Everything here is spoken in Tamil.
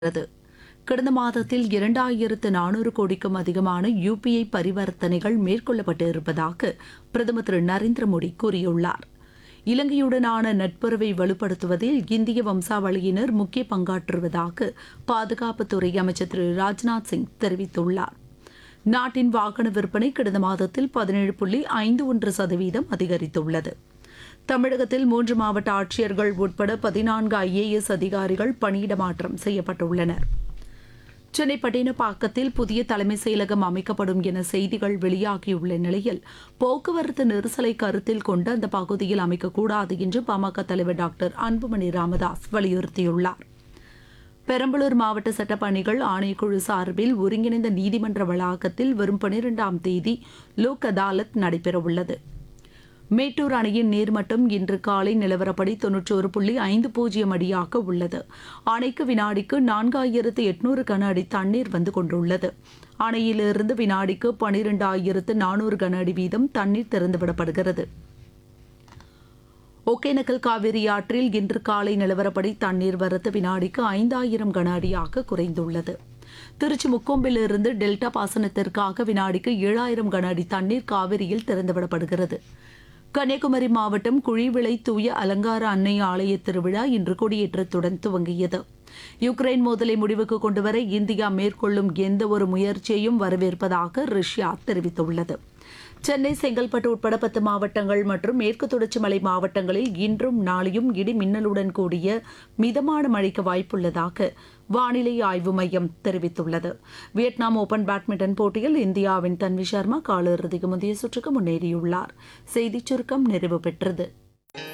உள்ளது கடந்த மாதத்தில் இரண்டாயிரத்து நானூறு கோடிக்கும் அதிகமான யுபிஐ பரிவர்த்தனைகள் மேற்கொள்ளப்பட்டு இருப்பதாக பிரதமர் திரு நரேந்திர மோடி கூறியுள்ளார் இலங்கையுடனான நட்புறவை வலுப்படுத்துவதில் இந்திய வம்சாவளியினர் முக்கிய பங்காற்றுவதாக பாதுகாப்புத்துறை அமைச்சர் திரு ராஜ்நாத் சிங் தெரிவித்துள்ளார் நாட்டின் வாகன விற்பனை கடந்த மாதத்தில் பதினேழு புள்ளி ஐந்து ஒன்று சதவீதம் அதிகரித்துள்ளது தமிழகத்தில் மூன்று மாவட்ட ஆட்சியர்கள் உட்பட பதினான்கு ஐஏஎஸ் அதிகாரிகள் பணியிட மாற்றம் செய்யப்பட்டுள்ளனர் சென்னை பட்டினப்பாக்கத்தில் புதிய தலைமை செயலகம் அமைக்கப்படும் என செய்திகள் வெளியாகியுள்ள நிலையில் போக்குவரத்து நெரிசலை கருத்தில் கொண்டு அந்த பகுதியில் அமைக்கக்கூடாது என்று பாமக தலைவர் டாக்டர் அன்புமணி ராமதாஸ் வலியுறுத்தியுள்ளார் பெரம்பலூர் மாவட்ட சட்டப்பணிகள் ஆணைக்குழு சார்பில் ஒருங்கிணைந்த நீதிமன்ற வளாகத்தில் வரும் பனிரெண்டாம் தேதி லோக் அதாலத் நடைபெறவுள்ளது மேட்டூர் அணையின் நீர்மட்டம் இன்று காலை நிலவரப்படி தொன்னூற்றோரு புள்ளி ஐந்து பூஜ்ஜியம் அடியாக உள்ளது அணைக்கு வினாடிக்கு நான்காயிரத்து எட்நூறு கன அடி தண்ணீர் வந்து கொண்டுள்ளது அணையிலிருந்து வினாடிக்கு பனிரெண்டாயிரத்து நானூறு கன அடி வீதம் தண்ணீர் திறந்துவிடப்படுகிறது ஒகேனக்கல் காவிரி ஆற்றில் இன்று காலை நிலவரப்படி தண்ணீர் வரத்து வினாடிக்கு ஐந்தாயிரம் கன அடியாக குறைந்துள்ளது திருச்சி முக்கொம்பிலிருந்து டெல்டா பாசனத்திற்காக வினாடிக்கு ஏழாயிரம் கன அடி தண்ணீர் காவிரியில் திறந்துவிடப்படுகிறது கன்னியாகுமரி மாவட்டம் குழிவிளை தூய அலங்கார அன்னை ஆலய திருவிழா இன்று கொடியேற்றத்துடன் துவங்கியது யுக்ரைன் மோதலை முடிவுக்கு கொண்டுவர இந்தியா மேற்கொள்ளும் எந்த ஒரு முயற்சியையும் வரவேற்பதாக ரஷ்யா தெரிவித்துள்ளது சென்னை செங்கல்பட்டு உட்பட பத்து மாவட்டங்கள் மற்றும் மேற்கு தொடர்ச்சி மலை மாவட்டங்களில் இன்றும் நாளையும் இடி மின்னலுடன் கூடிய மிதமான மழைக்கு வாய்ப்புள்ளதாக வானிலை ஆய்வு மையம் தெரிவித்துள்ளது வியட்நாம் ஓபன் பேட்மிண்டன் போட்டியில் இந்தியாவின் தன்வி சர்மா காலிறுதிக்கு முந்தைய சுற்றுக்கு முன்னேறியுள்ளார் செய்திச் சுருக்கம் நிறைவு பெற்றது